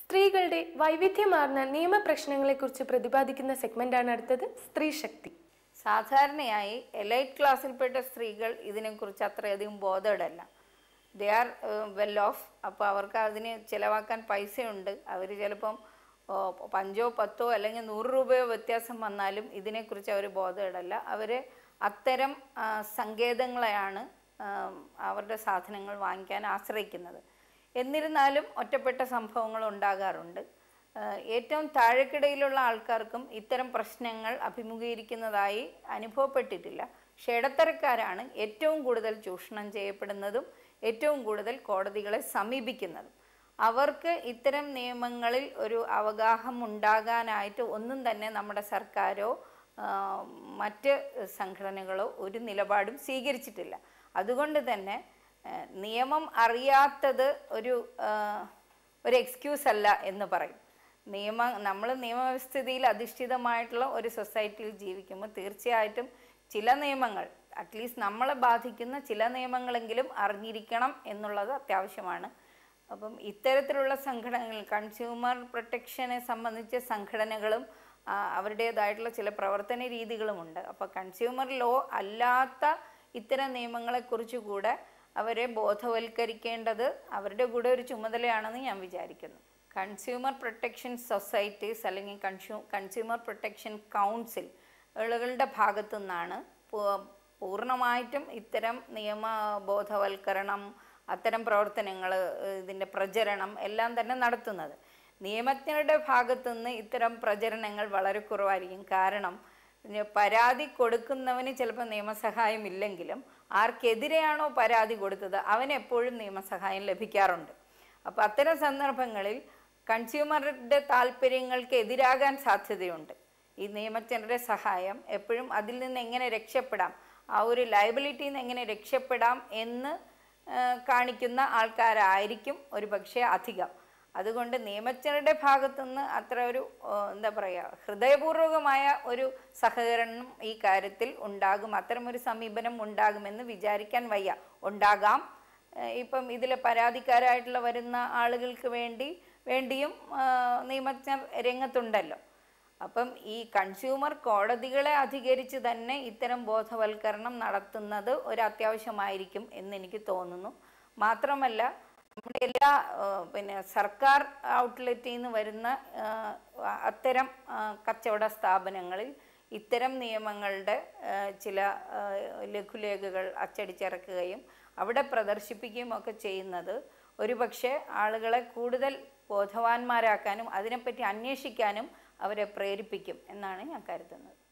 സ്ത്രീകളുടെ വൈവിധ്യമാർന്ന നിയമപ്രശ്നങ്ങളെക്കുറിച്ച് പ്രതിപാദിക്കുന്ന സെഗ്മെന്റാണ് അടുത്തത് സ്ത്രീ ശക്തി സാധാരണയായി എലൈറ്റ് ക്ലാസ്സിൽപ്പെട്ട സ്ത്രീകൾ ഇതിനെക്കുറിച്ച് അത്രയധികം ബോധേഡല്ല ദേ ആർ വെൽ ഓഫ് അപ്പോൾ അവർക്ക് അതിന് ചിലവാക്കാൻ പൈസയുണ്ട് അവർ ചിലപ്പം ഓ, പഞ്ചോ പത്തോ അല്ലെങ്കിൽ നൂറ് രൂപയോ വ്യത്യാസം വന്നാലും ഇതിനെക്കുറിച്ച് അവർ ബോധേഡല്ല അവർ അത്തരം ആ, സങ്കേതങ്ങളെയാണ് ആ, അവരുടെ സാധനങ്ങൾ വാങ്ങിക്കാൻ ആശ്രയിക്കുന്നത് എന്നിരുന്നാലും ഒറ്റപ്പെട്ട സംഭവങ്ങൾ ഉണ്ടാകാറുണ്ട് ആഹ് ഏറ്റവും താഴെക്കിടയിലുള്ള ആൾക്കാർക്കും ഇത്തരം പ്രശ്നങ്ങൾ അഭിമുഖീകരിക്കുന്നതായി അനുഭവപ്പെട്ടിട്ടില്ല പക്ഷേ ഇടത്തരക്കാരാണ് ഏറ്റവും കൂടുതൽ ചൂഷണം ചെയ്യപ്പെടുന്നതും ഏറ്റവും കൂടുതൽ കോടതികളെ സമീപിക്കുന്നതും അവർക്ക് ഇത്തരം നിയമങ്ങളിൽ ഒരു അവഗാഹം ഉണ്ടാകാനായിട്ട് ഒന്നും തന്നെ നമ്മുടെ സർക്കാരോ ആഹ് മറ്റ് സംഘടനകളോ ഒരു നിലപാടും സ്വീകരിച്ചിട്ടില്ല അതുകൊണ്ട് തന്നെ ആഹ് നിയമം അറിയാത്തത് ഒരു ആഹ് ഒരു എക്സ്ക്യൂസ് അല്ല എന്ന് പറയും നിയമ നമ്മൾ നിയമവ്യവസ്ഥിതിയിൽ അധിഷ്ഠിതമായിട്ടുള്ള ഒരു സൊസൈറ്റിയിൽ ജീവിക്കുമ്പോൾ തീർച്ചയായിട്ടും ചില നിയമങ്ങൾ അറ്റ്ലീസ്റ്റ് നമ്മളെ ബാധിക്കുന്ന ചില നിയമങ്ങളെങ്കിലും അറിഞ്ഞിരിക്കണം എന്നുള്ളത് അത്യാവശ്യമാണ് അപ്പം ഇത്തരത്തിലുള്ള സംഘടനകൾ കൺസ്യൂമർ പ്രൊട്ടക്ഷനെ സംബന്ധിച്ച സംഘടനകളും ആ, അവരുടേതായിട്ടുള്ള ചില പ്രവർത്തന രീതികളുമുണ്ട് അപ്പോൾ കൺസ്യൂമർ ലോ അല്ലാത്ത ഇത്തരം നിയമങ്ങളെക്കുറിച്ച് കൂടെ അവരെ ബോധവൽക്കരിക്കേണ്ടത് അവരുടെ കൂടെ ഒരു ചുമതലയാണെന്ന് ഞാൻ വിചാരിക്കുന്നു കൺസ്യൂമർ പ്രൊട്ടക്ഷൻ സൊസൈറ്റീസ് അല്ലെങ്കിൽ കൺസ്യൂ കൺസ്യൂമർ പ്രൊട്ടക്ഷൻ കൗൺസിൽ കളുടെ ഭാഗത്തു നിന്നാണ് പൂ- പൂർണ്ണമായിട്ടും ഇത്തരം നിയമ ബോധവൽക്കരണം അത്തരം പ്രവർത്തനങ്ങൾ ഇതിൻ്റെ പ്രചരണം എല്ലാം തന്നെ നടത്തുന്നത് നിയമജ്ഞരുടെ ഭാഗത്തു നിന്ന് ഇത്തരം പ്രചരണങ്ങൾ വളരെ കുറവായിരിക്കും കാരണം ഇനി പരാതി കൊടുക്കുന്നവന് ചിലപ്പോൾ നിയമസഹായം ഇല്ലെങ്കിലും ആർക്കെതിരെയാണോ പരാതി കൊടുത്തത് അവന് എപ്പോഴും നിയമസഹായം ലഭിക്കാറുണ്ട് അപ്പോൾ അത്തരം സന്ദർഭങ്ങളിൽ കൺസ്യൂമറുടെ താല്പര്യങ്ങൾക്ക് എതിരാകാൻ സാധ്യതയുണ്ട് ഈ നിയമജ്ഞരുടെ സഹായം എപ്പോഴും അതിൽ നിന്ന് എങ്ങനെ രക്ഷപ്പെടാം ആ ഒരു ലയബിലിറ്റിയിൽ നിന്ന് എങ്ങനെ രക്ഷപ്പെടാം എന്ന് ആ, കാണിക്കുന്ന ആൾക്കാരായിരിക്കും ഒരു പക്ഷേ അധികം അതുകൊണ്ട് നിയമജ്ഞരുടെ ഭാഗത്തുനിന്ന് അത്ര ഒരു ആ, എന്താ പറയുക ഹൃദയപൂർവകമായ ഒരു സഹകരണം ഈ കാര്യത്തിൽ ഉണ്ടാകും അത്തരം ഒരു സമീപനം ഉണ്ടാകുമെന്ന് വിചാരിക്കാൻ വയ്യ ഉണ്ടാകാം ഏഹ് ഇപ്പം ഇതിൽ പരാതിക്കാരായിട്ടുള്ള വരുന്ന ആളുകൾക്ക് വേണ്ടി വേണ്ടിയും ആ, നിയമജ്ഞർ രംഗത്തുണ്ടല്ലോ അപ്പം ഈ കൺസ്യൂമർ കോടതികളെ അധികരിച്ച് തന്നെ ഇത്തരം ബോധവൽക്കരണം നടത്തുന്നത് ഒരു അത്യാവശ്യമായിരിക്കും എന്ന് എനിക്ക് തോന്നുന്നു മാത്രമല്ല നമ്മുടെ എല്ലാ ആ, പിന്നെ സർക്കാർ ഔട്ട്ലെറ്റിൽ നിന്ന് വരുന്ന ആ, അത്തരം ആ, കച്ചവട സ്ഥാപനങ്ങളിൽ ഇത്തരം നിയമങ്ങളുടെ ആ, ചില ആ, ലഘുലേഖകൾ അച്ചടിച്ചിറക്കുകയും അവിടെ പ്രദർശിപ്പിക്കുകയും ഒക്കെ ചെയ്യുന്നത് ഒരുപക്ഷെ ആളുകളെ കൂടുതൽ ബോധവാന്മാരാക്കാനും അതിനെപ്പറ്റി അന്വേഷിക്കാനും അവരെ പ്രേരിപ്പിക്കും എന്നാണ് ഞാൻ കരുതുന്നത്